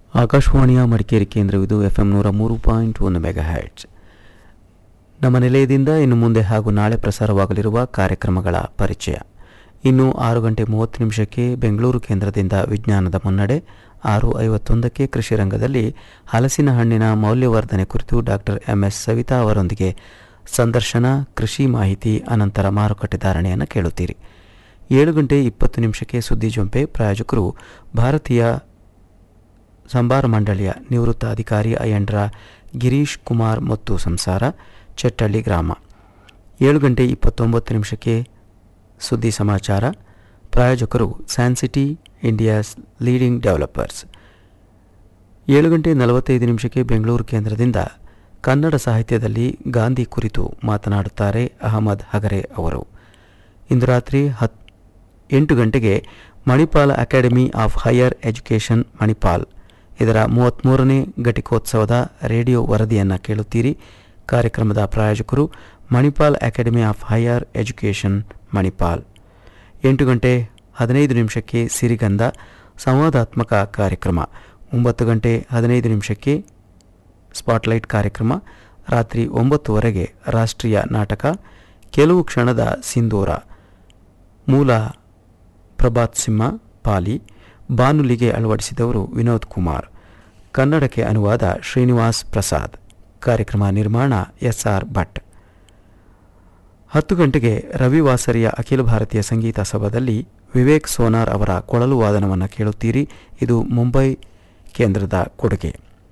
ಆಕಾಶವಾಣಿಯ Madikeri ಕೇಂದ್ರವಿದು F M ನೂರ ಮೂರು ಪಾಯಿಂಟ್ ಒಂದು ಮೆಗಾ ಹ್ಯಾಟ್ಸ್ ನಮ್ಮ ನಿಲಯದಿಂದ ಇನ್ನು ಮುಂದೆ ಹಾಗೂ ನಾಳೆ ಪ್ರಸಾರವಾಗಲಿರುವ ಕಾರ್ಯಕ್ರಮಗಳ ಪರಿಚಯ ಇನ್ನು ಆರು ಗಂಟೆ ಮೂವತ್ತು ನಿಮಿಷಕ್ಕೆ ಬೆಂಗಳೂರು ಕೇಂದ್ರದಿಂದ ವಿಜ್ಞಾನದ ಮುನ್ನಡೆ ಆರು ಐವತ್ತೊಂದಕ್ಕೆ ಕೃಷಿ ರಂಗದಲ್ಲಿ ಹಲಸಿನ ಹಣ್ಣಿನ ಮೌಲ್ಯವರ್ಧನೆ ಕುರಿತು ಡಾಕ್ಟರ್ ಎಂ ಎಸ್ ಸವಿತಾ ಅವರೊಂದಿಗೆ ಸಂದರ್ಶನ ಕೃಷಿ ಮಾಹಿತಿ ಅನಂತರ ಮಾರುಕಟ್ಟೆ ಧಾರಣೆಯನ್ನು ಕೇಳುತ್ತೀರಿ ಏಳು ಗಂಟೆ ಇಪ್ಪತ್ತು ನಿಮಿಷಕ್ಕೆ ಸುದ್ದಿ ಜೊಂಪೆ ಪ್ರಾಯೋಜಕರು ಭಾರತೀಯ ಸಂಬಾರ ಮಂಡಳಿಯ ನಿವೃತ್ತ ಅಧಿಕಾರಿ ಅಯ್ಯಂಡ್ರ ಗಿರೀಶ್ ಕುಮಾರ್ ಮತ್ತು ಸಂಸಾರ ಚೆಟ್ಟಳ್ಳಿ ಗ್ರಾಮ ಏಳು ಗಂಟೆ ಇಪ್ಪತ್ತೊಂಬತ್ತು ನಿಮಿಷಕ್ಕೆ ಸುದ್ದಿ ಸಮಾಚಾರ ಪ್ರಾಯೋಜಕರು ಸ್ಯಾನ್ಸಿಟಿ ಇಂಡಿಯಾಸ್ ಲೀಡಿಂಗ್ ಡೆವಲಪರ್ಸ್ ಏಳು ಗಂಟೆ ನಲವತ್ತೈದು ನಿಮಿಷಕ್ಕೆ ಬೆಂಗಳೂರು ಕೇಂದ್ರದಿಂದ ಕನ್ನಡ ಸಾಹಿತ್ಯದಲ್ಲಿ ಗಾಂಧಿ ಕುರಿತು ಮಾತನಾಡುತ್ತಾರೆ ಅಹಮದ್ ಹಗರೆ ಅವರು ಇಂದು ರಾತ್ರಿ ಹತ್ ಎಂಟು ಗಂಟೆಗೆ Manipal Academy of Higher Education Manipal ಇದರ ಮೂವತ್ತ್ಮೂರನೇ ಘಟಿಕೋತ್ಸವದ ರೇಡಿಯೋ ವರದಿಯನ್ನು ಕೇಳುತ್ತೀರಿ ಕಾರ್ಯಕ್ರಮದ ಪ್ರಾಯೋಜಕರು Manipal Academy of Higher Education Manipal ಎಂಟು ಗಂಟೆ ಹದಿನೈದು ನಿಮಿಷಕ್ಕೆ ಸಿರಿಗಂಧ ಸಂವಾದಾತ್ಮಕ ಕಾರ್ಯಕ್ರಮ ಒಂಬತ್ತು ಗಂಟೆ ಹದಿನೈದು ನಿಮಿಷಕ್ಕೆ ಸ್ಪಾಟ್ಲೈಟ್ ಕಾರ್ಯಕ್ರಮ ರಾತ್ರಿ ಒಂಬತ್ತುವರೆಗೆ ರಾಷ್ಟ್ರೀಯ ನಾಟಕ ಕೆಲವು ಕ್ಷಣದ ಸಿಂಧೂರ ಮೂಲ ಪ್ರಭಾತ್ ಸಿಂಹ ಪಾಲಿ ಬಾನುಲಿಗೆ ಅಳವಡಿಸಿದವರು ವಿನೋದ್ ಕುಮಾರ್ ಕನ್ನಡಕ್ಕೆ ಅನುವಾದ ಶ್ರೀನಿವಾಸ್ ಪ್ರಸಾದ್ ಕಾರ್ಯಕ್ರಮ ನಿರ್ಮಾಣ ಎಸ್ ಆರ್ ಭಟ್ ಹತ್ತು ಗಂಟೆಗೆ ರವಿವಾಸರಿಯ ಅಖಿಲ ಭಾರತೀಯ ಸಂಗೀತ ಸಭಾದಲ್ಲಿ ವಿವೇಕ್ ಸೋನಾರ್ ಅವರ ಕೊಳಲು ವಾದನವನ್ನು ಕೇಳುತ್ತೀರಿ ಇದು ಮುಂಬೈ ಕೇಂದ್ರದ ಕೊಡುಗೆ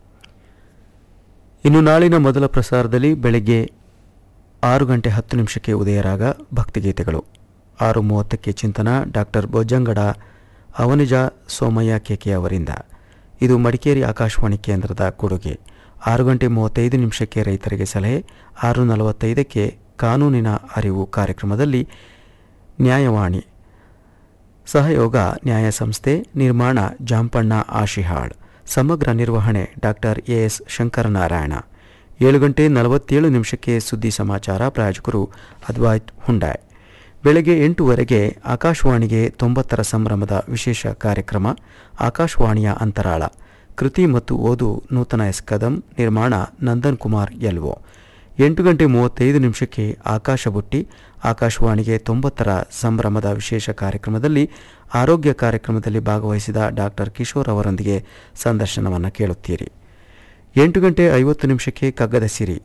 ಇನ್ನು ನಾಳಿನ ಮೊದಲ ಪ್ರಸಾರದಲ್ಲಿ ಬೆಳಗ್ಗೆ ಆರು ಗಂಟೆ ಹತ್ತು ನಿಮಿಷಕ್ಕೆ ಉದಯರಾಗ ಭಕ್ತಿಗೀತೆಗಳು ಆರು ಮೂವತ್ತಕ್ಕೆ ಚಿಂತನ ಡಾಕ್ಟರ್ ಬೊಜ್ಜಂಗಡ ಅವನಿಜ ಸೋಮಯ್ಯ ಕೆಕೆ ಅವರಿಂದ ಇದು ಮಡಿಕೇರಿ ಆಕಾಶವಾಣಿ ಕೇಂದ್ರದ ಕೊಡುಗೆ ಆರು ಗಂಟೆ ಮೂವತ್ತೈದು ನಿಮಿಷಕ್ಕೆ ರೈತರಿಗೆ ಸಲಹೆ ಆರು ನಲವತ್ತೈದಕ್ಕೆ ಕಾನೂನಿನ ಅರಿವು ಕಾರ್ಯಕ್ರಮದಲ್ಲಿ ನ್ಯಾಯವಾಣಿ ಸಹಯೋಗ ನ್ಯಾಯ ಸಂಸ್ಥೆ ನಿರ್ಮಾಣ ಜಾಂಪಣ್ಣ ಆಶಿಹಾಳ್ ಸಮಗ್ರ ನಿರ್ವಹಣೆ ಡಾಕ್ಟರ್ ಎಎಸ್ ಶಂಕರನಾರಾಯಣ ಏಳು ಗಂಟೆ ನಲವತ್ತೇಳು ನಿಮಿಷಕ್ಕೆ ಸುದ್ದಿ ಸಮಾಚಾರ ಪ್ರಾಯೋಜಕರು ಅದ್ವೈತ್ ಹುಂಡಾಯ್ ಬೆಳಗ್ಗೆ ಎಂಟುವರೆಗೆ ಆಕಾಶವಾಣಿಗೆ ತೊಂಬತ್ತರ ಸಂಭ್ರಮದ ವಿಶೇಷ ಕಾರ್ಯಕ್ರಮ ಆಕಾಶವಾಣಿಯ ಅಂತರಾಳ ಕೃತಿ ಮತ್ತು ಓದು ನೂತನ ಎಸ್ ಕದಂ ನಿರ್ಮಾಣ ನಂದನ್ ಕುಮಾರ್ ಎಲ್ವೋ ಎಂಟು ಗಂಟೆ ಮೂವತ್ತೈದು ನಿಮಿಷಕ್ಕೆ ಆಕಾಶ ಬುಟ್ಟಿ ಆಕಾಶವಾಣಿಗೆ ತೊಂಬತ್ತರ ಸಂಭ್ರಮದ ವಿಶೇಷ ಕಾರ್ಯಕ್ರಮದಲ್ಲಿ ಆರೋಗ್ಯ ಕಾರ್ಯಕ್ರಮದಲ್ಲಿ ಭಾಗವಹಿಸಿದ ಡಾಕ್ಟರ್ ಕಿಶೋರ್ ಅವರೊಂದಿಗೆ ಸಂದರ್ಶನವನ್ನು ಕೇಳುತ್ತೀರಿ ಎಂಟು ಗಂಟೆ ಐವತ್ತು ನಿಮಿಷಕ್ಕೆ ಕಗ್ಗದ ಸಿರಿ